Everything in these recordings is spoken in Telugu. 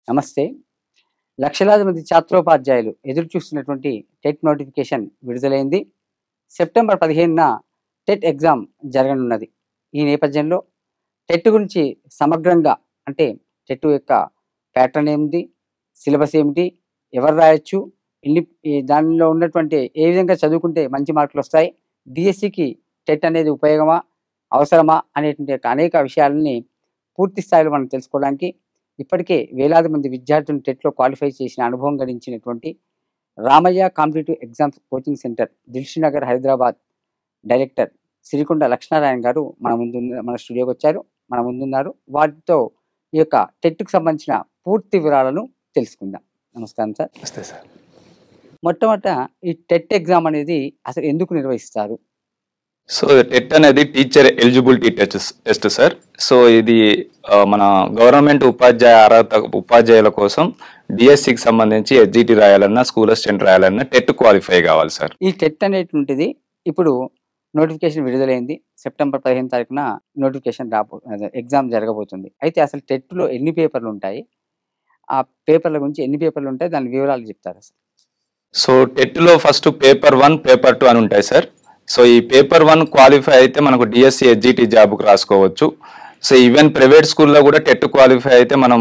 నమస్తే లక్షలాది మంది ఛాత్రోపాధ్యాయులు ఎదురు చూస్తున్నటువంటి టెట్ నోటిఫికేషన్ విడుదలైంది సెప్టెంబర్ పదిహేనున టెట్ ఎగ్జామ్ జరగనున్నది ఈ నేపథ్యంలో టెట్ గురించి సమగ్రంగా అంటే టెట్ యొక్క ప్యాటర్న్ ఏమిటి సిలబస్ ఏమిటి ఎవరు రాయొచ్చు ఎన్ని ఈ దానిలో ఉన్నటువంటి ఏ విధంగా చదువుకుంటే మంచి మార్కులు వస్తాయి డిఎస్సికి టెట్ అనేది ఉపయోగమా అవసరమా అనేటువంటి యొక్క అనేక విషయాలని పూర్తి స్థాయిలో మనం తెలుసుకోవడానికి ఇప్పటికే వేలాది మంది విద్యార్థులను టెట్లో క్వాలిఫై చేసిన అనుభవం గడించినటువంటి Ramaiah competitive exams coaching centre Dilsukhnagar Hyderabad director Sirikonda Lakshminarayana garu మన ముందు మన స్టూడియోకి వచ్చారు మన ముందున్నారు వాటితో ఈ యొక్క టెట్కు సంబంధించిన పూర్తి వివరాలను తెలుసుకుందాం నమస్కారం సార్ వస్తే సార్ మొట్టమొదట ఈ టెట్ ఎగ్జామ్ అనేది అసలు ఎందుకు నిర్వహిస్తారు సో టెట్ అనేది teacher eligibility test test sir so ఇది ఆ, మన గవర్నమెంట్ ఉపాధ్యాయ అర్హత ఉపాధ్యాయుల కోసం డిఎస్సికి సంబంధించి ఎస్జిటి రాయాలన్నా స్కూల్ అసిస్టెంట్ రాయాలన్నా టెట్ క్వాలిఫై కావాలి సార్ ఈ టెట్ అనేటువంటిది ఇప్పుడు నోటిఫికేషన్ విడుదలైంది సెప్టెంబర్ పదిహేను తారీఖున నోటిఫికేషన్ రాబో అదే ఎగ్జామ్ జరగబోతుంది అయితే అసలు టెట్లో ఎన్ని పేపర్లు ఉంటాయి ఆ పేపర్ల గురించి ఎన్ని పేపర్లు ఉంటాయి దాని వివరాలు చెప్తారు అసలు సో టెట్లో first paper one paper two అని ఉంటాయి సార్ సో ఈ పేపర్ వన్ క్వాలిఫై అయితే మనకు డిఎస్సి ఎస్జిటి జాబ్కి రాసుకోవచ్చు సో ఈవెన్ ప్రైవేట్ స్కూల్లో కూడా టెట్ క్వాలిఫై అయితే మనం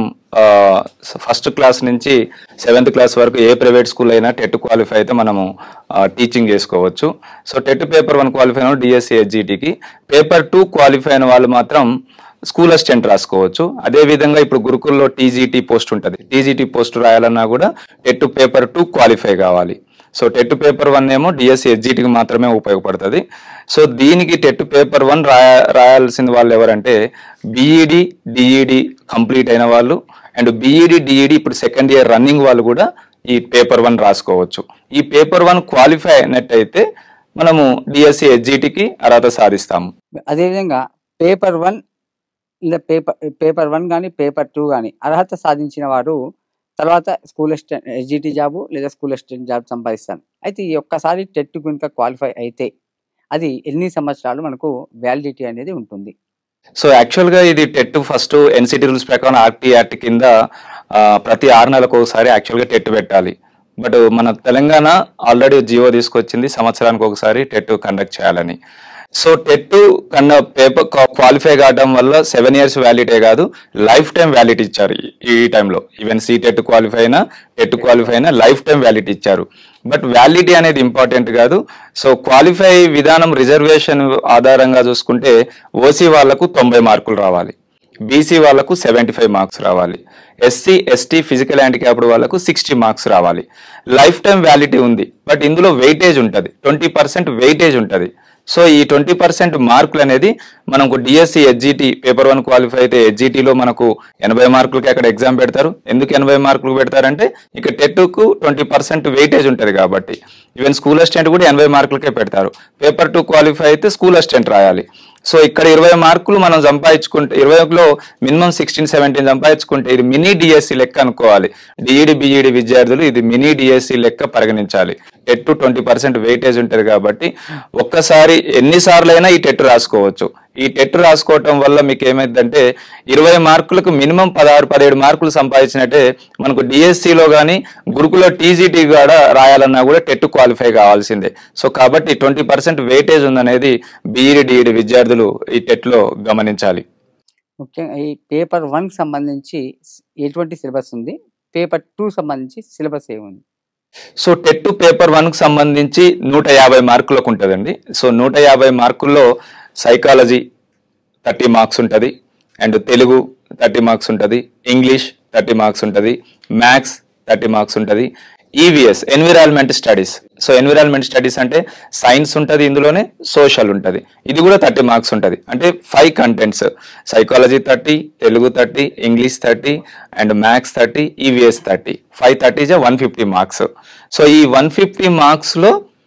ఫస్ట్ క్లాస్ నుంచి సెవెంత్ క్లాస్ వరకు ఏ ప్రైవేట్ స్కూల్ అయినా టెట్ క్వాలిఫై అయితే మనము టీచింగ్ చేసుకోవచ్చు so TET paper one qualify అయిన డిఎస్సి ఎస్జిటికి పేపర్ టూ క్వాలిఫై అయిన వాళ్ళు మాత్రం స్కూల్ అసిస్టెంట్ రాసుకోవచ్చు అదే విధంగా ఇప్పుడు గురుకుల్లో టీజీటీ పోస్ట్ ఉంటుంది టీజీటీ పోస్ట్ రాయాలన్నా కూడా టెట్ పేపర్ టూ క్వాలిఫై కావాలి సో టెట్ పేపర్ వన్ ఏమో డిఎస్సి ఎస్జిటికి మాత్రమే ఉపయోగపడుతుంది సో దీనికి టెట్ పేపర్ వన్ రాయ రాయాల్సిన వాళ్ళు ఎవరంటే బీఈడి డిఈడి కంప్లీట్ అయిన వాళ్ళు అండ్ బీఈడి డిఈడి ఇప్పుడు సెకండ్ ఇయర్ రన్నింగ్ వాళ్ళు కూడా ఈ పేపర్ వన్ రాసుకోవచ్చు ఈ పేపర్ వన్ క్వాలిఫై అయినట్టయితే మనము డిఎస్సి ఎస్జిటికి అర్హత సాధిస్తాము అదేవిధంగా పేపర్ వన్ లేదా పేపర్ పేపర్ వన్ కానీ పేపర్ టూ కానీ అర్హత సాధించిన వారు తర్వాత స్కూల్ అసిస్టెంట్ ఎస్జిటి జాబు లేదా స్కూల్ అసిస్టెంట్ జాబ్ సంపాదిస్తాను అయితే ఈ ఒక్కసారి టెట్ కనుక క్వాలిఫై అయితే అది ఎన్ని సంవత్సరాలు మనకు వ్యాలిడిటీ అనేది ఉంటుంది సో యాక్చువల్గా ఇది టెట్ ఫస్ట్ ఎన్సిటీ రూల్స్ ప్రకారం ఆర్టీ యాక్ట్ కింద ఆ, ప్రతి ఆరు నెలలకు ఒకసారి యాక్చువల్గా టెట్ పెట్టాలి బట్ మన తెలంగాణ ఆల్రెడీ జియో తీసుకొచ్చింది సంవత్సరానికి ఒకసారి టెట్ కండక్ట్ చేయాలని సో టెట్ కన్నా పేపర్ క్వాలిఫై కావడం వల్ల సెవెన్ ఇయర్స్ వ్యాలిడే కాదు లైఫ్ టైం వ్యాలిటీ ఇచ్చారు ఈ- ఈ టైంలో ఈవెన్ సి టెట్ క్వాలిఫై అయినా టెట్ క్వాలిఫై అయినా లైఫ్ టైం వ్యాలిటీ ఇచ్చారు బట్ వ్యాలిటీ అనేది ఇంపార్టెంట్ కాదు సో క్వాలిఫై విధానం రిజర్వేషన్ ఆధారంగా చూసుకుంటే ఓసీ వాళ్లకు తొంభై మార్కులు రావాలి బీసీ వాళ్ళకు సెవెంటీ ఫైవ్ మార్క్స్ రావాలి ఎస్సీ ఎస్టీ ఫిజికల్ హ్యాండిక్యాప్డ్ వాళ్ళకు సిక్స్టీ మార్క్స్ రావాలి లైఫ్ టైం వ్యాలిటీ ఉంది బట్ ఇందులో వెయిటేజ్ ఉంటుంది ట్వంటీ పర్సెంట్ వెయిటేజ్ ఉంటుంది సో ఈ ట్వంటీ పర్సెంట్ మార్కులు అనేది మనకు DSC HGT paper one qualify అయితే హెచ్జిటిలో మనకు ఎనభై మార్కులకి అక్కడ ఎగ్జామ్ పెడతారు ఎందుకు ఎనభై మార్కులు పెడతారంటే ఇక టెట్కు ట్వంటీ పర్సెంట్ వెయిటేజ్ ఉంటుంది కాబట్టి ఈవెన్ స్కూల్ అసిస్టెంట్ కూడా ఎనభై మార్కులకే పెడతారు పేపర్ టూ క్వాలిఫై అయితే స్కూల్ అసిస్టెంట్ రాయాలి సో ఇక్కడ ఇరవై మార్కులు మనం సంపాదించుకుంటే ఇరవైలో మినిమం సిక్స్టీన్ సెవెంటీన్ సంపాదించుకుంటే ఇది మినీ డిఎస్సి లెక్క అనుకోవాలి డిఈడి బిఈడి విద్యార్థులు ఇది మినీ డిఎస్సి లెక్క పరిగణించాలి టెట్ ట్వంటీ పర్సెంట్ వెయిటేజ్ ఉంటుంది కాబట్టి ఒక్కసారి ఎన్నిసార్లు అయినా ఈ టెట్ రాసుకోవచ్చు ఈ టెట్ రాసుకోవటం వల్ల మీకు ఏమైందంటే ఇరవై మార్కులకు మినిమం పదహారు పదిహేడు మార్కులు సంపాదించినట్టే మనకు డిఎస్సిలో కానీ గురుకుల టీజీటీ కూడా రాయాలన్నా కూడా టెట్ క్వాలిఫై కావాల్సిందే సో కాబట్టి ట్వంటీ పర్సెంట్ వెయిటేజ్ ఉందనేది బీఈడి డిఈడి విద్యార్థులు ఈ టెట్లో గమనించాలి ముఖ్యంగా ఈ పేపర్ వన్ సంబంధించి ఎటువంటి సిలబస్ ఉంది పేపర్ టూ సంబంధించి సిలబస్ ఏముంది సో టెట్ పేపర్ వన్ కు సంబంధించి నూట యాభై మార్కులకు ఉంటుందండి సో నూట యాభై మార్కుల్లో సైకాలజీ థర్టీ మార్క్స్ ఉంటుంది అండ్ తెలుగు థర్టీ మార్క్స్ ఉంటుంది ఇంగ్లీష్ థర్టీ మార్క్స్ ఉంటుంది మ్యాథ్స్ థర్టీ మార్క్స్ ఉంటుంది EVS environment studies so environment studies అంటే సైన్స్ ఉంటుంది ఇందులోనే సోషల్ ఉంటుంది ఇది కూడా థర్టీ మార్క్స్ ఉంటుంది అంటే five contents psychology thirty Telugu thirty English thirty and maths thirty EVS thirty five thirty జా వన్ ఫిఫ్టీ మార్క్స్ సో ఈ వన్ ఫిఫ్టీ మార్క్స్లో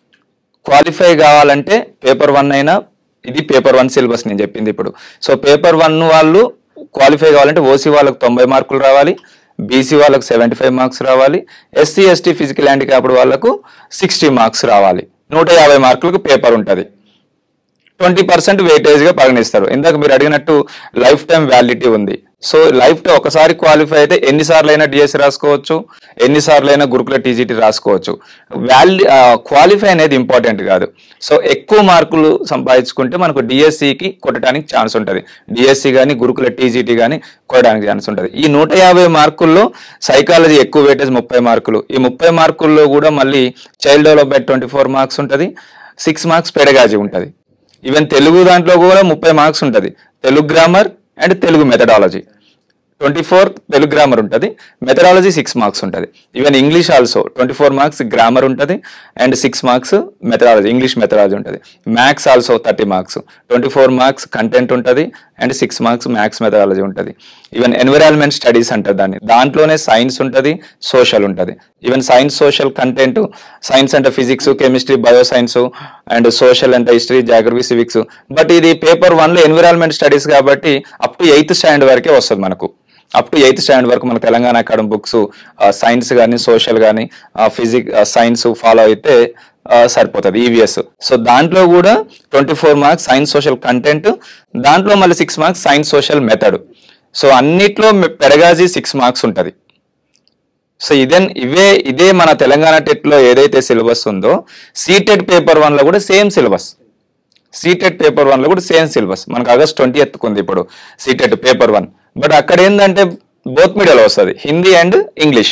క్వాలిఫై కావాలంటే పేపర్ వన్ అయినా ఇది పేపర్ వన్ సిలబస్ నేను చెప్పింది ఇప్పుడు సో పేపర్ వన్ వాళ్ళు క్వాలిఫై కావాలంటే ఓసీ వాళ్ళకు తొంభై మార్కులు రావాలి బీసీ వాళ్ళకు సెవెంటీ ఫైవ్ మార్క్స్ రావాలి ఎస్సీ ఎస్టీ ఫిజికల్ హ్యాండిక్యాప్డ్ వాళ్ళకు సిక్స్టీ మార్క్స్ రావాలి నూట యాభై మార్కులకు పేపర్ ఉంటుంది ట్వంటీ పర్సెంట్ వెయిటేజ్గా పరిగణిస్తారు ఇందాక మీరు అడిగినట్టు లైఫ్ టైం వ్యాలిడిటీ ఉంది సో లైఫ్ లో ఒకసారి క్వాలిఫై అయితే ఎన్నిసార్లు అయినా డిఎస్సి రాసుకోవచ్చు ఎన్నిసార్లు అయినా గురుకుల టీజీటీ రాసుకోవచ్చు వాల్యూ క్వాలిఫై అనేది ఇంపార్టెంట్ కాదు సో ఎక్కువ మార్కులు సంపాదించుకుంటే మనకు డిఎస్సికి కొట్టడానికి ఛాన్స్ ఉంటుంది డిఎస్సి కానీ గురుకుల టీజీటీ కానీ కొట్టడానికి ఛాన్స్ ఉంటుంది ఈ నూట యాభై మార్కుల్లో సైకాలజీ ఎక్కువ వెయిటేజ్ ముప్పై మార్కులు ఈ ముప్పై మార్కుల్లో కూడా మళ్ళీ child development twenty four marks ఉంటుంది సిక్స్ మార్క్స్ పెడగాజీ ఉంటుంది ఈవెన్ తెలుగు దాంట్లో కూడా ముప్పై మార్క్స్ ఉంటుంది Telugu grammar and Telugu methodology twenty four Telugu grammar ఉంటుంది మెథడాలజీ సిక్స్ మార్క్స్ ఉంటుంది even English also twenty four marks grammar ఉంటుంది and six marks methodology English methodology ఉంటుంది maths also thirty marks twenty four marks content ఉంటుంది and six marks maths methodology ఉంటుంది ఈవెన్ ఎన్విరాన్మెంట్ స్టడీస్ అంటారు దాన్ని దాంట్లోనే సైన్స్ ఉంటుంది సోషల్ ఉంటుంది even science social content science అంటే physics chemistry bio science and social అంటే హిస్టరీ జాగ్రఫీ సివిక్స్ బట్ ఇది పేపర్ వన్ లో ఎన్విరాన్మెంట్ స్టడీస్ కాబట్టి అప్ టు ఎయిత్ స్టాండర్డ్ వరకే వస్తుంది మనకు అప్ టు ఎయిత్ స్టాండర్డ్ వరకు మన తెలంగాణ అకాడమీ బుక్స్ సైన్స్ కానీ సోషల్ కానీ ఫిజిక్ సైన్స్ ఫాలో అయితే ఆ, సరిపోతుంది ఈవీఎస్ సో దాంట్లో కూడా twenty four marks science social content దాంట్లో మళ్ళీ six marks science social method so అన్నిట్లో పెడగాజీ సిక్స్ మార్క్స్ ఉంటుంది సో ఇదే ఇవే ఇదే మన తెలంగాణ టెట్ లో ఏదైతే సిలబస్ ఉందో సీటెట్ పేపర్ వన్ లో కూడా same syllabus CTET paper one లో కూడా సేమ్ సిలబస్ మనకు ఆగస్ట్ ట్వంటీ ఉంది ఇప్పుడు సీటెట్ పేపర్ వన్ బట్ అక్కడ ఏంటంటే బోత్ మీడియాలో వస్తుంది హిందీ అండ్ ఇంగ్లీష్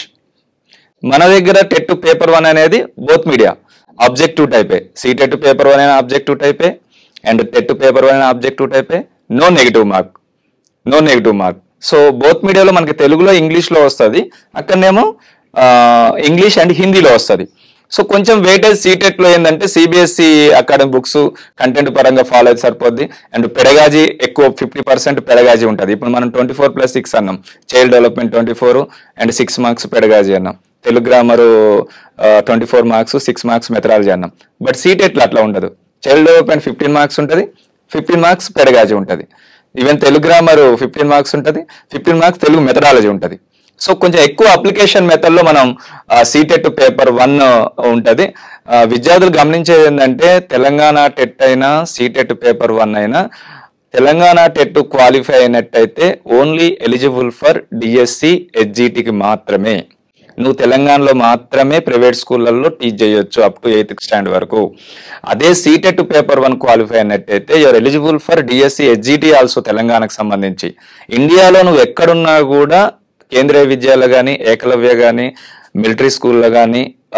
మన దగ్గర టెట్ పేపర్ వన్ అనేది బోత్ మీడియా ఆబ్జెక్టివ్ టైపే సీటెట్ పేపర్ వన్ అయినా ఆబ్జెక్టివ్ టైపే అండ్ టెట్ పేపర్ వన్ అయినా ఆబ్జెక్టివ్ టైపే no negative mark no negative mark so both మీడియాలో మనకి తెలుగులో ఇంగ్లీష్లో వస్తుంది అక్కడనేమో ఇంగ్లీష్ అండ్ హిందీలో వస్తుంది సో కొంచెం వెయిటేజ్ సీటెట్ లో ఏంటంటే సిబిఎస్ఈ అకాడమిక్ బుక్స్ కంటెంట్ పరంగా ఫాలో అయితే సరిపోద్ది అండ్ పెడగాజీ ఎక్కువ ఫిఫ్టీ పర్సెంట్ పెడగాజీ ఉంటుంది ఇప్పుడు మనం ట్వంటీ ఫోర్ ప్లస్ సిక్స్ అన్నాం child development twenty four and six marks pedagogy అన్నాం Telugu grammar twenty four marks six marks methodology అన్నాం బట్ సీటెట్లో అట్లా ఉండదు చైల్డ్ డెవలప్మెంట్ ఫిఫ్టీన్ మార్క్స్ ఉంటుంది ఫిఫ్టీన్ మార్క్స్ పెడగాజీ ఉంటుంది even Telugu grammar fifteen marks ఉంటుంది ఫిఫ్టీన్ మార్క్స్ తెలుగు మెథడాలజీ ఉంటుంది సో కొంచెం ఎక్కువ అప్లికేషన్ మెథడ్ లో మనం సీటెట్ పేపర్ వన్ ఉంటది ఆ, విద్యార్థులు గమనించేది ఏంటంటే తెలంగాణ టెట్ అయినా సీటెట్ పేపర్ వన్ అయినా తెలంగాణ టెట్ క్వాలిఫై అయినట్టయితే ఓన్లీ ఎలిజిబుల్ ఫర్ డిఎస్సి హెచ్జిటికి మాత్రమే నువ్వు తెలంగాణలో మాత్రమే ప్రైవేట్ స్కూళ్ళల్లో టీచ్ చేయొచ్చు అప్ టు ఎయిత్ స్టాండ్ వరకు అదే సీటెట్ పేపర్ వన్ క్వాలిఫై అయినట్టయితే you are eligible for DSC HGT also తెలంగాణకు సంబంధించి ఇండియాలో నువ్వు ఎక్కడున్నా కూడా కేంద్రీయ విద్యాలయ కానీ ఏకలవ్య కానీ మిలిటరీ స్కూల్లో కానీ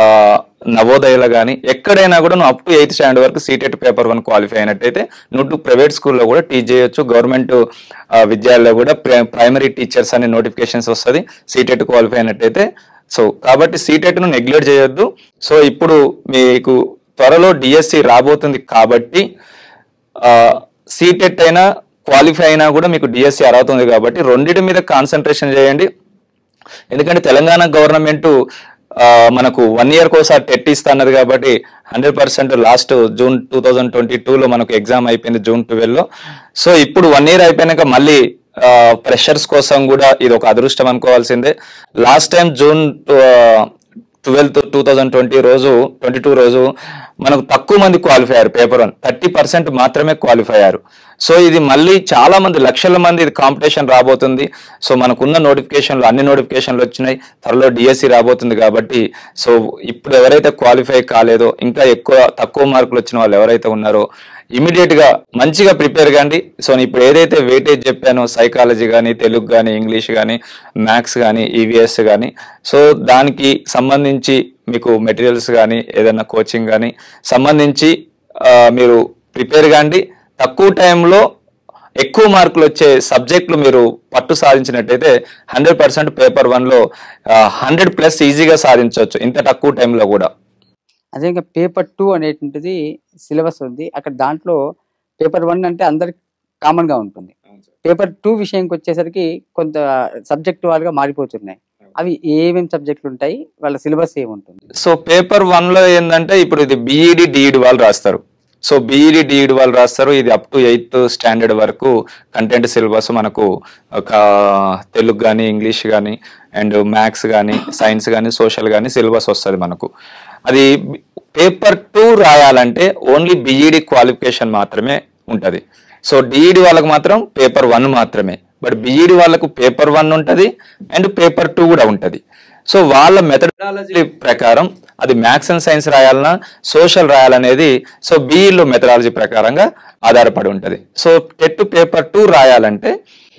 నవోదయలో కానీ ఎక్కడైనా కూడా నువ్వు అప్ టు ఎయిత్ స్టాండర్డ్ వరకు సీటెట్ పేపర్ వన్ క్వాలిఫై అయినట్టయితే నువ్వు ప్రైవేట్ స్కూల్లో కూడా టీచ్ చేయొచ్చు గవర్నమెంట్ విద్యాలయంలో కూడా ప్రైమరీ టీచర్స్ అనే నోటిఫికేషన్స్ వస్తుంది సీటెట్ క్వాలిఫై అయినట్టయితే సో కాబట్టి సీటెట్ ను నెగ్లెక్ట్ చేయొద్దు సో ఇప్పుడు మీకు త్వరలో డిఎస్సి రాబోతుంది కాబట్టి సీటెట్ అయినా క్వాలిఫై అయినా కూడా మీకు డిఎస్సి అర్హత ఉంది కాబట్టి రెండింటి మీద కాన్సన్ట్రేషన్ చేయండి ఎందుకంటే తెలంగాణ గవర్నమెంట్ మనకు వన్ ఇయర్ ఒకసారి టెట్ ఇస్తా అన్నది కాబట్టి hundred percent last June two thousand twenty టూలో మనకు ఎగ్జామ్ అయిపోయింది జూన్ ట్వెల్వ్ లో సో ఇప్పుడు వన్ ఇయర్ అయిపోయినాక మళ్ళీ ప్రెషర్స్ కోసం కూడా ఇది ఒక అదృష్టం అనుకోవాల్సిందే last time June twelfth two thousand twenty రోజు ట్వంటీ టూ రోజు మనకు తక్కువ మంది క్వాలిఫై అయ్యారు పేపర్ వన్ థర్టీ పర్సెంట్ మాత్రమే క్వాలిఫై అయ్యారు సో ఇది మళ్ళీ చాలా మంది లక్షల మంది ఇది కాంపిటీషన్ రాబోతుంది సో మనకున్న నోటిఫికేషన్లు అన్ని నోటిఫికేషన్లు వచ్చినాయి త్వరలో డిఎస్సి రాబోతుంది కాబట్టి సో ఇప్పుడు ఎవరైతే క్వాలిఫై కాలేదో ఇంకా ఎక్కువ తక్కువ మార్కులు వచ్చిన వాళ్ళు ఎవరైతే ఉన్నారో ఇమీడియట్ గా మంచిగా ప్రిపేర్ కండి సో నేను ఇప్పుడు ఏదైతే వెయిటేజ్ చెప్పానో సైకాలజీ కానీ తెలుగు కానీ ఇంగ్లీష్ కానీ మ్యాథ్స్ కానీ ఈవీఎస్ కానీ సో దానికి సంబంధించి మీకు మెటీరియల్స్ కానీ ఏదైనా కోచింగ్ కానీ సంబంధించి ఆ, మీరు ప్రిపేర్ కండి తక్కువ టైంలో ఎక్కువ మార్కులు వచ్చే సబ్జెక్టులు మీరు పట్టు సాధించినట్టయితే హండ్రెడ్ పర్సెంట్ పేపర్ వన్లో హండ్రెడ్ ప్లస్ ఈజీగా సాధించవచ్చు ఇంత తక్కువ టైంలో కూడా అదే ఇంకా పేపర్ టూ అనేటువంటిది సిలబస్ ఉంది అక్కడ దాంట్లో పేపర్ వన్ అంటే అందరికి కామన్ గా ఉంటుంది పేపర్ టూ విషయంకి వచ్చేసరికి కొంత సబ్జెక్ట్ వాళ్ళుగా మారిపోతున్నాయి అవి ఏమేమి సబ్జెక్టులు ఉంటాయి వాళ్ళ సిలబస్ ఏముంటుంది సో పేపర్ వన్ లో ఏంటంటే ఇప్పుడు ఇది బీఈడి డిఈడి వాళ్ళు రాస్తారు సో బీఈడి డిఈడి వాళ్ళు రాస్తారు ఇది అప్ టు ఎయిత్ స్టాండర్డ్ వరకు కంటెంట్ సిలబస్ మనకు ఒక తెలుగు కానీ ఇంగ్లీష్ కానీ అండ్ మ్యాథ్స్ కానీ సైన్స్ కానీ సోషల్ కానీ సిలబస్ వస్తుంది మనకు అది పేపర్ టూ రాయాలంటే ఓన్లీ బీఈడి క్వాలిఫికేషన్ మాత్రమే ఉంటుంది సో డిఈడి వాళ్ళకి మాత్రం పేపర్ వన్ మాత్రమే బట్ బీఈడి వాళ్ళకు పేపర్ వన్ ఉంటుంది అండ్ పేపర్ టూ కూడా ఉంటుంది సో వాళ్ళ మెథడాలజీ ప్రకారం అది మ్యాథ్స్ అండ్ సైన్స్ రాయాలన్నా సోషల్ రాయాలనేది సో బీఈలో మెథడాలజీ ప్రకారంగా ఆధారపడి ఉంటుంది సో టెట్ పేపర్ టూ రాయాలంటే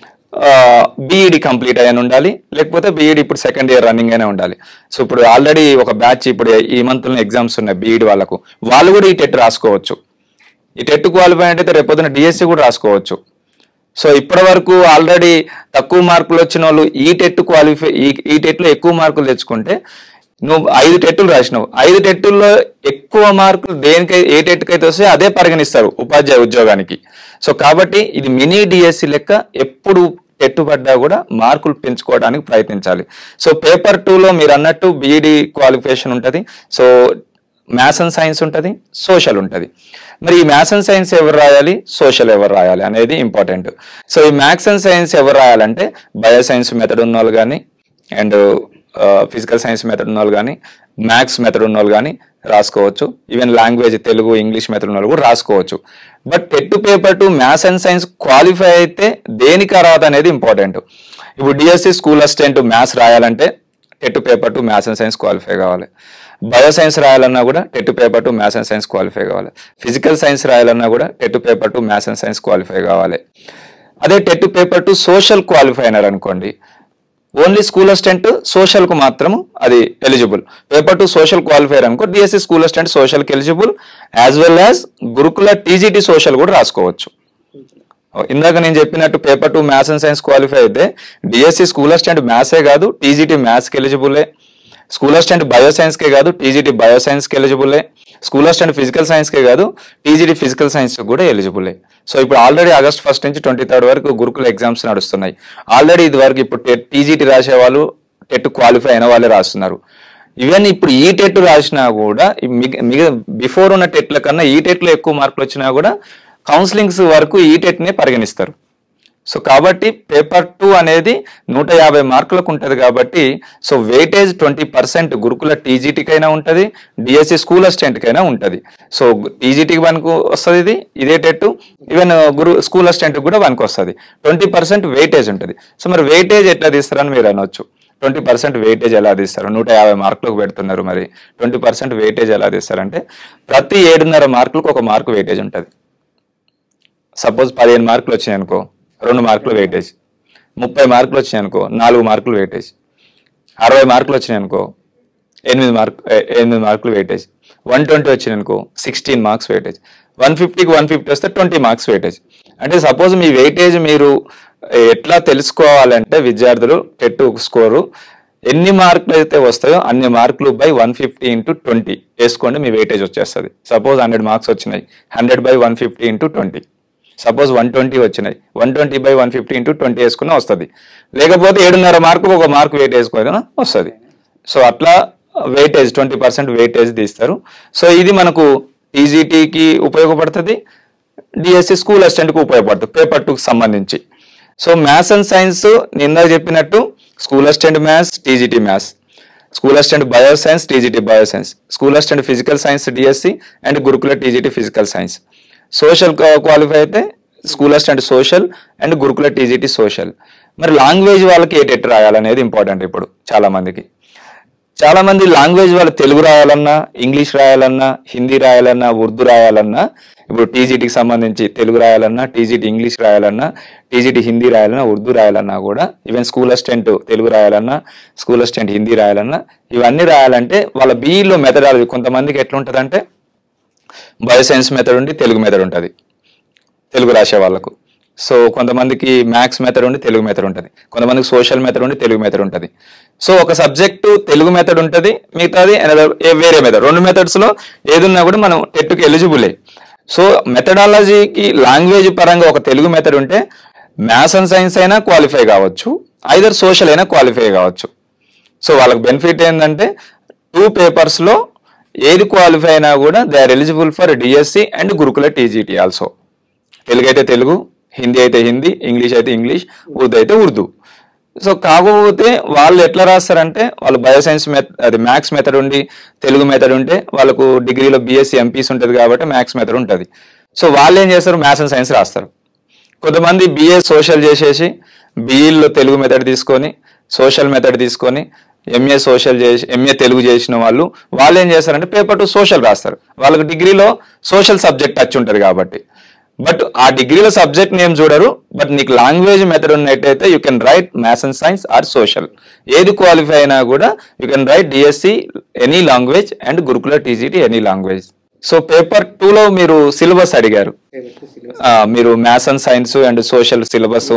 బీఈడి కంప్లీట్ అయిన ఉండాలి లేకపోతే బీఈడి ఇప్పుడు సెకండ్ ఇయర్ రన్నింగ్ అయినా ఉండాలి సో ఇప్పుడు ఆల్రెడీ ఒక బ్యాచ్ ఇప్పుడు ఈ మంత్ ఎగ్జామ్స్ ఉన్నాయి బీఈడి వాళ్ళకు వాళ్ళు కూడా ఈ టెట్ రాసుకోవచ్చు ఈ టెట్ క్వాలిఫై అంటే రేపొద్దున డిఎస్సి కూడా రాసుకోవచ్చు సో ఇప్పటి వరకు ఆల్రెడీ తక్కువ మార్కులు వచ్చిన వాళ్ళు ఈ టెట్ క్వాలిఫై ఈ ఈ టెట్లో ఎక్కువ మార్కులు తెచ్చుకుంటే నువ్వు ఐదు టెట్టులు రాసినావు ఐదు టెట్టుల్లో ఎక్కువ మార్కులు దేనికై ఏ టెట్కి అయితే వస్తే అదే పరిగణిస్తారు ఉపాధ్యాయ ఉద్యోగానికి సో కాబట్టి ఇది మినీ డిఎస్సి లెక్క ఎప్పుడు టెట్టు పడ్డా కూడా మార్కులు పెంచుకోవడానికి ప్రయత్నించాలి సో పేపర్ టూలో మీరు అన్నట్టు బీఈడి క్వాలిఫికేషన్ ఉంటుంది సో మ్యాథ్స్ అండ్ సైన్స్ ఉంటుంది సోషల్ ఉంటుంది మరి ఈ మ్యాథ్స్ అండ్ సైన్స్ ఎవరు రాయాలి సోషల్ ఎవరు రాయాలి అనేది ఇంపార్టెంట్ సో ఈ మ్యాథ్స్ అండ్ సైన్స్ ఎవరు రాయాలంటే బయో సైన్స్ మెథడ్ ఉన్న వాళ్ళు కానీ అండ్ ఫిజికల్ సైన్స్ మెథడ్ ఉన్న వాళ్ళు కానీ మ్యాథ్స్ మెథడ్ ఉన్న వాళ్ళు కానీ రాసుకోవచ్చు even language Telugu English method ఉన్న వాళ్ళు కూడా రాసుకోవచ్చు but TET paper two maths and science qualify అయితే దేనికి అర్హత అనేది ఇంపార్టెంట్ ఇప్పుడు డిఎస్సి స్కూల్ అసిస్టెంట్ మ్యాథ్స్ రాయాలంటే TET paper two maths and science qualify కావాలి బయో సైన్స్ రాయాలన్నా కూడా TET paper two maths and science qualify కావాలి ఫిజికల్ సైన్స్ రాయాలన్నా కూడా TET paper two maths and science qualify కావాలి అదే TET paper two social qualify అయినారు అనుకోండి ఓన్లీ స్కూల్ అసిస్టెంట్ సోషల్ కు మాత్రం అది eligible paper two social qualifier అనుకో డిఎస్సి స్కూల్ అసిస్టెంట్ సోషల్ కి eligible as well as Gurukula TGT social కూడా రాసుకోవచ్చు ఇందాక నేను చెప్పినట్టు paper two maths and science qualify అయితే డిఎస్సి స్కూల్ అసిస్టెంట్ మ్యాథ్సే కాదు టీజీటీ మ్యాథ్స్కి ఎలిజిబులే స్కూల్ అసిస్టెంట్ బయో సైన్స్కే కాదు టీజీటీ బయో సైన్స్కి ఎలిజిబులే స్కూల్ అసిస్టెంట్ ఫిజికల్ సైన్స్కే కాదు టీజీటీ ఫిజికల్ సైన్స్ కూడా ఎలిజిబులే సో ఇప్పుడు ఆల్రెడీ ఆగస్ట్ ఫస్ట్ నుంచి ట్వంటీ థర్డ్ వరకు గురుకుల ఎగ్జామ్స్ నడుస్తున్నాయి ఆల్రెడీ ఇది వరకు ఇప్పుడు టీజీటీ రాసే వాళ్ళు టెట్ క్వాలిఫై అయిన వాళ్ళే రాస్తున్నారు ఈవెన్ ఇప్పుడు ఈ టెట్ రాసినా కూడా ఈ మిగ- మిగ బిఫోర్ ఉన్న టెట్ల కన్నా ఈ టెట్లో ఎక్కువ మార్కులు వచ్చినా కూడా కౌన్సిలింగ్స్ వరకు ఈ టెట్నే పరిగణిస్తారు సో కాబట్టి పేపర్ టూ అనేది నూట యాభై మార్కులకు ఉంటుంది కాబట్టి సో వెయిటేజ్ ట్వంటీ పర్సెంట్ గురుకుల టీజీటీకైనా ఉంటుంది డిఎస్సి స్కూల్ అసిస్టెంట్కైనా ఉంటుంది సో టీజీటీకి వన్కు వస్తుంది ఇది ఇదే టెట్ ఈవెన్ గురు స్కూల్ అసిస్టెంట్ కూడా వన్కి వస్తుంది ట్వంటీ పర్సెంట్ వెయిటేజ్ ఉంటుంది సో మరి వెయిటేజ్ ఎట్లా తీస్తారని మీరు అనొచ్చు ట్వంటీ పర్సెంట్ వెయిటేజ్ ఎలా తీస్తారు నూట యాభై మార్కులకు పెడుతున్నారు మరి ట్వంటీ పర్సెంట్ వెయిటేజ్ ఎలా తీస్తారంటే ప్రతి ఏడున్నర మార్కులకు ఒక మార్కు వెయిటేజ్ ఉంటుంది సపోజ్ పదిహేను మార్కులు వచ్చినాయి అనుకో రెండు మార్కులు వెయిటేజ్ ముప్పై మార్కులు వచ్చినాయి అనుకో నాలుగు మార్కులు వెయిటేజ్ అరవై మార్కులు వచ్చినాయి అనుకో ఎనిమిది మార్క్ ఎ- ఎనిమిది మార్కులు వెయిటేజ్ వన్ ట్వంటీ వచ్చినాయి అనుకో సిక్స్టీన్ మార్క్స్ వెయిటేజ్ వన్ ఫిఫ్టీకి వన్ ఫిఫ్టీ వస్తే ట్వంటీ మార్క్స్ వెయిటేజ్ అంటే సపోజ్ మీ వెయిటేజ్ మీరు ఎట్లా తెలుసుకోవాలంటే విద్యార్థులు టెట్ స్కోరు ఎన్ని మార్కులు అయితే వస్తాయో అన్ని మార్కులు by one fifty into twenty వేసుకోండి మీ వెయిటేజ్ వచ్చేస్తుంది సపోజ్ హండ్రెడ్ మార్క్స్ వచ్చినాయి hundred by one fifty into twenty suppose one twenty వచ్చినాయి one twenty by one fifty into twenty వేసుకున్నా వస్తుంది లేకపోతే ఏడున్నర మార్కు ఒక మార్క్ వెయిట్ వేసుకున్నా వస్తుంది సో అట్లా వెయిటేజ్ ట్వంటీ పర్సెంట్ వెయిటేజ్ తీస్తారు సో ఇది మనకు టీజీటీకి ఉపయోగపడుతుంది డిఎస్సి స్కూల్ అసిస్టెంట్కి ఉపయోగపడుతుంది పేపర్ టూకి సంబంధించి సో మ్యాథ్స్ అండ్ సైన్స్ నేను ఇందాక చెప్పినట్టు school assistant maths TGT maths school assistant bio science TGT bio science school assistant physical science DSC and Gurukula TGT physical science social qualify అయితే school assistant social and Gurukula TGT social మరి లాంగ్వేజ్ వాళ్ళకి ఏ టెట్ రాయాలనేది ఇంపార్టెంట్ ఇప్పుడు చాలా మందికి చాలా మంది లాంగ్వేజ్ వాళ్ళు తెలుగు రాయాలన్నా ఇంగ్లీష్ రాయాలన్నా హిందీ రాయాలన్నా ఉర్దూ రాయాలన్నా ఇప్పుడు టీజీటీకి సంబంధించి తెలుగు రాయాలన్నా టీజీటీ ఇంగ్లీష్ రాయాలన్నా టీజీటీ హిందీ రాయాలన్నా ఉర్దూ రాయాలన్నా కూడా ఈవెన్ స్కూల్ అసిస్టెంట్ తెలుగు రాయాలన్నా స్కూల్ అసిస్టెంట్ హిందీ రాయాలన్నా ఇవన్నీ రాయాలంటే వాళ్ళ బీఈలో మెథడాలజీ కొంతమందికి ఎట్లుంటుందంటే బయో సైన్స్ మెథడ్ ఉండి తెలుగు మెథడ్ ఉంటుంది తెలుగు రాసే వాళ్ళకు సో కొంతమందికి మ్యాథ్స్ మెథడ్ ఉండి తెలుగు మెథడ్ ఉంటుంది కొంతమందికి సోషల్ మెథడ్ ఉండి తెలుగు మెథడ్ ఉంటుంది సో ఒక సబ్జెక్టు తెలుగు మెథడ్ ఉంటుంది మిగతాది another ఏ వేరే మెథడ్ రెండు మెథడ్స్ లో ఏదున్నా కూడా మనం టెట్కి ఎలిజిబులే సో మెథడాలజీకి లాంగ్వేజ్ పరంగా ఒక తెలుగు మెథడ్ ఉంటే మ్యాథ్స్ అండ్ సైన్స్ అయినా క్వాలిఫై కావచ్చు ఐదర్ సోషల్ అయినా క్వాలిఫై కావచ్చు సో వాళ్ళకి బెనిఫిట్ ఏంటంటే టూ పేపర్స్ లో ఏది క్వాలిఫై అయినా కూడా they are eligible for DSC and Gurukula TGT also Telugu అయితే తెలుగు హిందీ అయితే హిందీ ఇంగ్లీష్ అయితే ఇంగ్లీష్ ఉర్దూ అయితే ఉర్దూ సో కాకపోతే వాళ్ళు ఎట్లా రాస్తారంటే వాళ్ళు బయోసైన్స్ మెథడ్ అది మ్యాథ్స్ మెథడ్ ఉండి తెలుగు మెథడ్ ఉంటే వాళ్ళకు డిగ్రీలో బీఎస్సీ ఎంపీస్ ఉంటుంది కాబట్టి మ్యాథ్స్ మెథడ్ ఉంటుంది సో వాళ్ళు ఏం చేస్తారు మ్యాథ్స్ అండ్ సైన్స్ రాస్తారు కొంతమంది బిఏ సోషల్ చేసేసి బీఈలో తెలుగు మెథడ్ తీసుకొని సోషల్ మెథడ్ తీసుకొని ఎంఏ సోషల్ చేసి ఎంఏ తెలుగు చేసిన వాళ్ళు వాళ్ళు ఏం చేస్తారంటే పేపర్ టు సోషల్ రాస్తారు వాళ్ళకి డిగ్రీలో సోషల్ సబ్జెక్ట్ టచ్ ఉంటుంది కాబట్టి బట్ ఆ డిగ్రీలో సబ్జెక్ట్ నేమ్ చూడరు బట్ నీకు లాంగ్వేజ్ మెథడ్ ఉన్నట్టయితే you can write maths and science or social ఏది క్వాలిఫై అయినా కూడా you can write DSC any language and Gurukula TGT any language so paper టూలో మీరు సిలబస్ అడిగారు ఆ, మీరు maths and science and social syllabus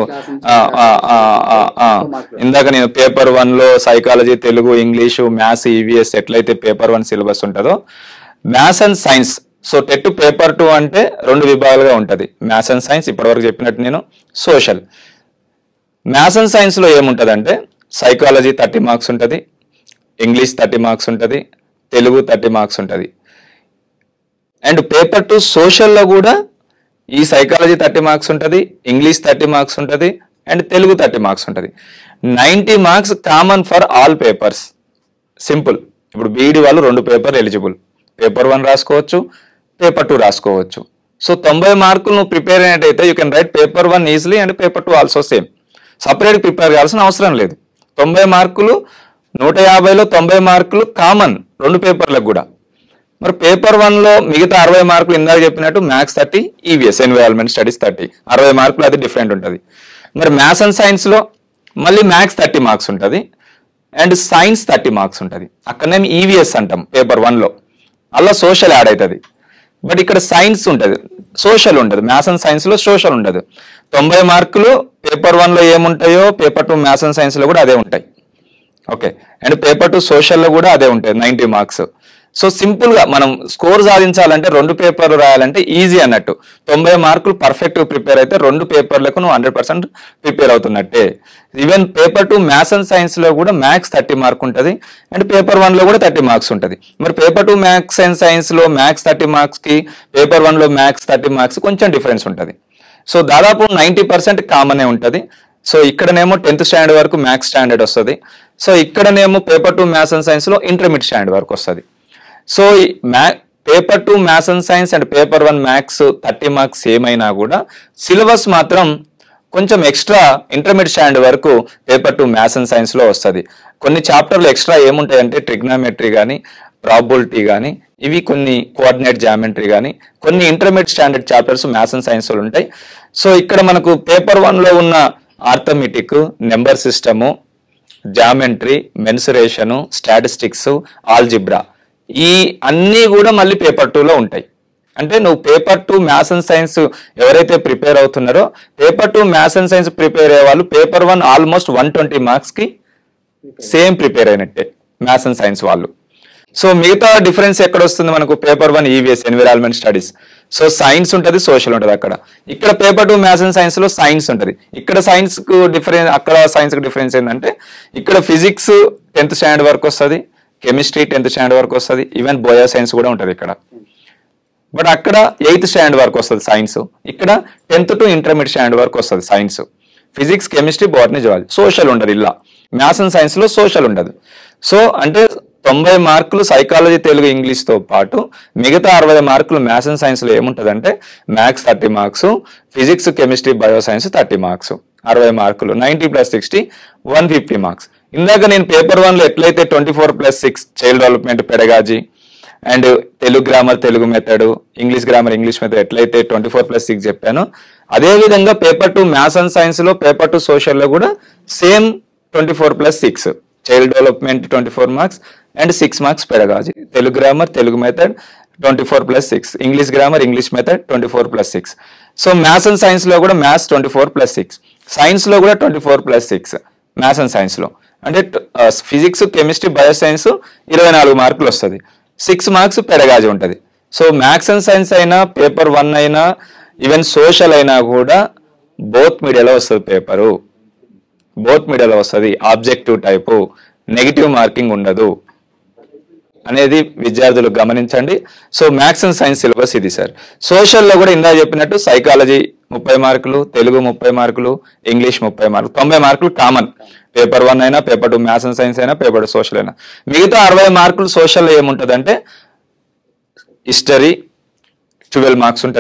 ఇందాక నేను పేపర్ వన్ లో psychology Telugu English maths EVS ఎట్లయితే పేపర్ వన్ సిలబస్ ఉంటుందో maths and science so TET paper two అంటే రెండు విభాగాలుగా ఉంటది మ్యాథ్స్ అండ్ సైన్స్ ఇప్పటివరకు చెప్పినట్టు నేను సోషల్ మ్యాథ్స్ అండ్ సైన్స్ లో ఏముంటదంటే సైకాలజీ థర్టీ మార్క్స్ ఉంటుంది ఇంగ్లీష్ థర్టీ మార్క్స్ ఉంటుంది తెలుగు థర్టీ మార్క్స్ ఉంటుంది అండ్ పేపర్ టూ సోషల్లో కూడా ఈ సైకాలజీ థర్టీ మార్క్స్ ఉంటుంది ఇంగ్లీష్ థర్టీ మార్క్స్ ఉంటుంది అండ్ తెలుగు థర్టీ మార్క్స్ ఉంటుంది ninety marks common for all papers simple ఇప్పుడు బీఈడి వాళ్ళు రెండు పేపర్ ఎలిజిబుల్ పేపర్ వన్ రాసుకోవచ్చు పేపర్ టూ రాసుకోవచ్చు సో తొంభై మార్కులు నువ్వు ప్రిపేర్ అయినట్టయితే you can write paper one easily and paper two also same separate prepare కావాల్సిన అవసరం లేదు తొంభై మార్కులు నూట యాభైలో తొంభై మార్కులు కామన్ రెండు పేపర్లకు కూడా మరి పేపర్ వన్ లో మిగతా అరవై మార్కులు ఇందాక చెప్పినట్టు maths thirty EVS environment studies thirty అరవై మార్కులు అది డిఫరెంట్ ఉంటుంది మరి మ్యాథ్స్ అండ్ సైన్స్ లో మళ్ళీ మ్యాథ్స్ థర్టీ మార్క్స్ ఉంటుంది అండ్ సైన్స్ థర్టీ మార్క్స్ ఉంటుంది అక్కడనే ఈవీఎస్ అంటాం పేపర్ వన్ లో అలా సోషల్ యాడ్ అవుతుంది బట్ ఇక్కడ సైన్స్ ఉంటుంది సోషల్ ఉండదు మ్యాథ్స్ అండ్ సైన్స్ లో సోషల్ ఉండదు తొంభై మార్కులు పేపర్ వన్ లో ఏముంటాయో paper two maths and science లో కూడా అదే ఉంటాయి ఓకే అండ్ పేపర్ టు సోషల్లో కూడా అదే ఉంటాయి నైంటీ మార్క్స్ సో సింపుల్ గా మనం స్కోర్ సాధించాలంటే రెండు పేపర్లు రాయాలంటే ఈజీ అన్నట్టు తొంభై మార్కులు పర్ఫెక్ట్ ప్రిపేర్ అయితే రెండు పేపర్లకు నువ్వు హండ్రెడ్ పర్సెంట్ ప్రిపేర్ అవుతున్నట్టే even paper two maths and science లో కూడా మ్యాథ్స్ థర్టీ మార్క్ ఉంటుంది అండ్ పేపర్ వన్ లో కూడా థర్టీ మార్క్స్ ఉంటుంది మరి paper two maths and science లో మ్యాథ్స్ థర్టీ మార్క్స్ కి పేపర్ వన్ లో మ్యాథ్స్ థర్టీ మార్క్స్ కొంచెం డిఫరెన్స్ ఉంటుంది సో దాదాపు నైంటీ పర్సెంట్ కామనే ఉంటుంది సో ఇక్కడనేమో టెన్త్ స్టాండర్డ్ వరకు మ్యాథ్స్ స్టాండర్డ్ వస్తుంది సో ఇక్కడనేమో paper two maths and science లో ఇంటర్మీడియట్ స్టాండర్డ్ వరకు వస్తుంది సో ఈ మ్యా paper two maths and science and paper one maths thirty marks ఏమైనా కూడా సిలబస్ మాత్రం కొంచెం ఎక్స్ట్రా ఇంటర్మీడియట్ స్టాండర్డ్ వరకు paper two maths and science లో వస్తుంది కొన్ని చాప్టర్లు ఎక్స్ట్రా ఏముంటాయంటే ట్రిగ్నామెట్రీ కానీ ప్రాబిలిటీ కానీ ఇవి కొన్ని కోఆర్డినేట్ జామెట్రీ కానీ కొన్ని intermediate standard chapters maths and science లో ఉంటాయి సో ఇక్కడ మనకు పేపర్ వన్ లో ఉన్న arithmetic number system geometry mensuration statistics algebra ఈ అన్నీ కూడా మళ్ళీ పేపర్ టూలో ఉంటాయి అంటే నువ్వు paper two maths and science ఎవరైతే ప్రిపేర్ అవుతున్నారో paper two maths and science prepare అయ్యే వాళ్ళు paper one almost one twenty marks కి సేమ్ ప్రిపేర్ అయినట్టే మ్యాథ్స్ అండ్ సైన్స్ వాళ్ళు సో మిగతా డిఫరెన్స్ ఎక్కడ వస్తుంది మనకు paper one EVS environment studies so science ఉంటుంది సోషల్ ఉంటుంది అక్కడ ఇక్కడ paper two maths and science లో సైన్స్ ఉంటుంది ఇక్కడ సైన్స్ కు డిఫరెన్స్ అక్కడ సైన్స్ కు డిఫరెన్స్ ఏంటంటే ఇక్కడ ఫిజిక్స్ టెన్త్ స్టాండర్డ్ వరకు వస్తుంది కెమిస్ట్రీ టెన్త్ స్టాండర్డ్ వరకు వస్తుంది ఈవెన్ బోయా సైన్స్ కూడా ఉంటుంది ఇక్కడ బట్ అక్కడ ఎయిత్ స్టాండర్డ్ వరకు వస్తుంది సైన్స్ ఇక్కడ టెన్త్ టు ఇంటర్మీడియట్ స్టాండర్డ్ వరకు వస్తుంది science physics chemistry botany zoology social ఉండదు ఇలా మ్యాథ్స్ అండ్ సైన్స్ లో సోషల్ ఉండదు సో అంటే తొంభై మార్కులు సైకాలజీ తెలుగు ఇంగ్లీష్ తో పాటు మిగతా అరవై మార్కులు మ్యాథ్స్ అండ్ సైన్స్ లో ఏముంటదంటే maths thirty marks physics chemistry bio science thirty marks అరవై మార్కులు ninety plus sixty one fifty marks ఇందాక నేను పేపర్ వన్ లో ఎట్లయితే twenty four plus six child development pedagogy and Telugu grammar Telugu method English grammar English method ఎట్లయితే ట్వంటీ ఫోర్ ప్లస్ సిక్స్ చెప్పాను అదే విధంగా paper two maths and science లో పేపర్ టూ సోషల్ లో కూడా same twenty four plus six child development twenty four marks and six marks pedagogy Telugu grammar Telugu method twenty four plus six English grammar English method twenty four plus six so maths and science లో కూడా maths twenty four plus six science లో కూడా twenty four plus six maths and science లో అంటే ఫిజిక్స్ కెమిస్ట్రీ బయో సైన్స్ ఇరవై నాలుగు మార్కులు వస్తుంది సిక్స్ మార్క్స్ పెడగాజీ ఉంటుంది సో మ్యాథ్స్ అండ్ సైన్స్ అయినా పేపర్ వన్ అయినా ఈవెన్ సోషల్ అయినా కూడా బోత్ మీడియాలో వస్తుంది పేపరు బోత్ మీడియాలో వస్తుంది ఆబ్జెక్టివ్ టైపు నెగిటివ్ మార్కింగ్ ఉండదు అనేది విద్యార్థులు గమనించండి so maths and science syllabus ఇది సార్ సోషల్లో కూడా ఇందా చెప్పినట్టు సైకాలజీ ముప్పై మార్కులు తెలుగు ముప్పై మార్కులు ఇంగ్లీష్ ముప్పై మార్కులు తొంభై మార్కులు కామన్ పేపర్ వన్ అయినా paper two maths and science అయినా పేపర్ టూ సోషల్ అయినా మిగతా అరవై మార్కులు సోషల్లో ఏముంటుందంటే హిస్టరీ ట్వెల్వ్ మార్క్స్ ఉంటుంది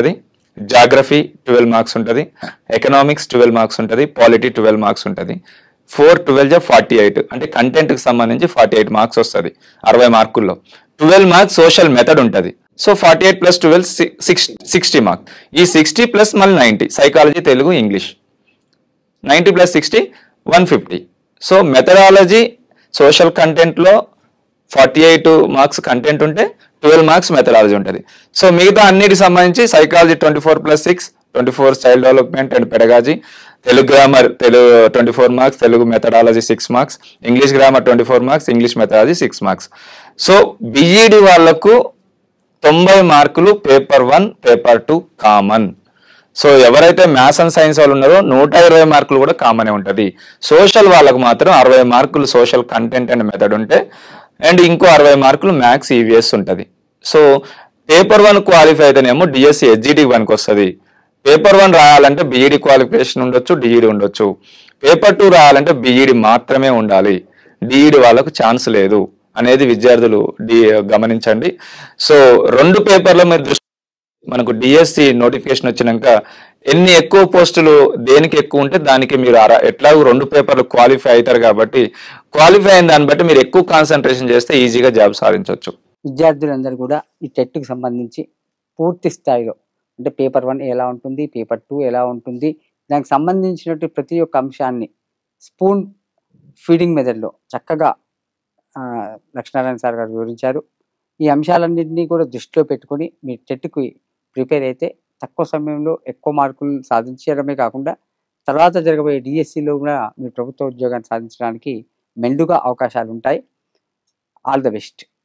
జాగ్రఫీ ట్వెల్వ్ మార్క్స్ ఉంటుంది ఎకనామిక్స్ ట్వెల్వ్ మార్క్స్ ఉంటుంది పాలిటీ ట్వెల్వ్ మార్క్స్ ఉంటుంది ఫోర్ ట్వెల్వ్ జా ఫార్టీ ఎయిట్ అంటే కంటెంట్ కి సంబంధించి ఫార్టీ ఎయిట్ మార్క్స్ వస్తుంది అరవై మార్కుల్లో ట్వెల్వ్ మార్క్స్ సోషల్ మెథడ్ ఉంటుంది so forty eight plus twelve six sixty marks ఈ సిక్స్టీ ప్లస్ మళ్ళీ ninety psychology Telugu English ninety plus sixty one fifty so methodology social కంటెంట్లో ఫార్టీ ఎయిట్ మార్క్స్ కంటెంట్ ఉంటే ట్వెల్వ్ మార్క్స్ మెథడాలజీ ఉంటుంది సో మిగతా అన్నిటికి సంబంధించి psychology twenty four plus six twenty four child development and pedagogy Telugu grammar Telugu twenty four marks Telugu methodology six marks English grammar twenty four marks English methodology six marks so BEd వాళ్ళకు తొంభై మార్కులు paper one paper two common so ఎవరైతే మ్యాథ్స్ అండ్ సైన్స్ వాళ్ళు ఉన్నారో నూట ఇరవై మార్కులు కూడా కామనే ఉంటుంది సోషల్ వాళ్ళకు మాత్రం అరవై మార్కులు సోషల్ కంటెంట్ అండ్ మెథడ్ ఉంటే అండ్ ఇంకో అరవై మార్కులు మ్యాథ్స్ ఈవీఎస్ ఉంటుంది సో పేపర్ వన్ క్వాలిఫై అయితేనేమో డిఎస్సి హెచ్జిడి వన్కి వస్తుంది పేపర్ వన్ రాయాలంటే బీఈడి క్వాలిఫికేషన్ ఉండొచ్చు డిఈడి ఉండొచ్చు పేపర్ టూ రాయాలంటే బీఈడి మాత్రమే ఉండాలి డిఈడి వాళ్ళకు ఛాన్స్ లేదు అనేది విద్యార్థులు డి గమనించండి సో రెండు పేపర్ల మీద దృష్టి మనకు డిఎస్సి నోటిఫికేషన్ వచ్చినాక ఎన్ని ఎక్కువ పోస్టులు దేనికి ఎక్కువ ఉంటే దానికి మీరు అర- ఎట్లాగో రెండు పేపర్లు క్వాలిఫై అవుతారు కాబట్టి క్వాలిఫై అయిన దాన్ని బట్టి మీరు ఎక్కువ కాన్సన్ట్రేషన్ చేస్తే ఈజీగా జాబ్ సాధించవచ్చు విద్యార్థులందరూ కూడా ఈ టెట్కి సంబంధించి పూర్తి స్థాయిలో అంటే పేపర్ వన్ ఎలా ఉంటుంది పేపర్ టూ ఎలా ఉంటుంది దానికి సంబంధించినట్టు ప్రతి ఒక్క అంశాన్ని స్పూన్ ఫీడింగ్ మెథడ్లో చక్కగా ఆ, లక్ష్మీనారాయణ సార్ గారు వివరించారు ఈ అంశాలన్నింటినీ కూడా దృష్టిలో పెట్టుకొని మీ టెట్కి ప్రిపేర్ అయితే తక్కువ సమయంలో ఎక్కువ మార్కులు సాధించడమే కాకుండా తర్వాత జరగబోయే డిఎస్సిలో కూడా మీ ప్రభుత్వ ఉద్యోగాన్ని సాధించడానికి మెండుగా అవకాశాలు ఉంటాయి ఆల్ ద బెస్ట్